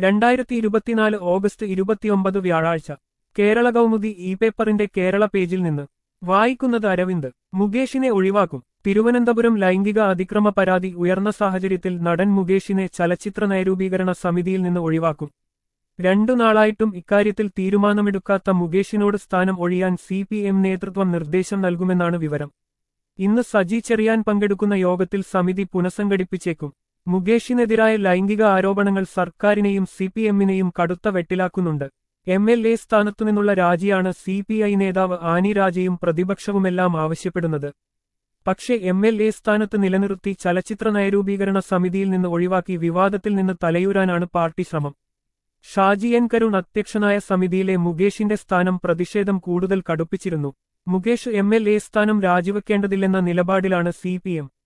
രണ്ടായിരത്തി ഇരുപത്തിനാല് ഓഗസ്റ്റ് ഇരുപത്തിയൊമ്പത് വ്യാഴാഴ്ച കേരള കൗമുദി ഇ പേപ്പറിന്റെ കേരള പേജിൽ നിന്ന് വായിക്കുന്നത് അരവിന്ദ് മുകേഷിനെ ഒഴിവാക്കും തിരുവനന്തപുരം ലൈംഗിക അതിക്രമ പരാതി ഉയർന്ന സാഹചര്യത്തിൽ നടൻ മുകേഷിനെ ചലച്ചിത്ര നയരൂപീകരണ സമിതിയിൽ നിന്ന് ഒഴിവാക്കും രണ്ടു നാളായിട്ടും ഇക്കാര്യത്തിൽ തീരുമാനമെടുക്കാത്ത മുകേഷിനോട് സ്ഥാനം ഒഴിയാൻ സി പി എം നേതൃത്വം നിർദ്ദേശം നൽകുമെന്നാണ് വിവരം ഇന്ന് സജി ചെറിയാൻ പങ്കെടുക്കുന്ന യോഗത്തിൽ സമിതി പുനഃസംഘടിപ്പിച്ചേക്കും മുകേഷിനെതിരായ ലൈംഗിക ആരോപണങ്ങൾ സർക്കാരിനെയും സി പി എമ്മിനെയും കടുത്ത വെട്ടിലാക്കുന്നുണ്ട് എം എൽ എ സ്ഥാനത്തുനിന്നുള്ള രാജിയാണ് സി പി ഐ നേതാവ് ആനി രാജയും പ്രതിപക്ഷവുമെല്ലാം ആവശ്യപ്പെടുന്നത് പക്ഷേ എം എൽ എ സ്ഥാനത്ത് നിലനിർത്തി ചലച്ചിത്ര നയരൂപീകരണ സമിതിയിൽ നിന്ന് ഒഴിവാക്കി വിവാദത്തിൽ നിന്ന് തലയൂരാനാണ് പാർട്ടി ശ്രമം ഷാജി എൻ കരുൺ അധ്യക്ഷനായ സമിതിയിലെ മുകേഷിന്റെ സ്ഥാനം പ്രതിഷേധം കൂടുതൽ കടുപ്പിച്ചിരുന്നു മുകേഷ് എം എൽ എ സ്ഥാനം രാജിവെക്കേണ്ടതില്ലെന്ന നിലപാടിലാണ് സി പി എം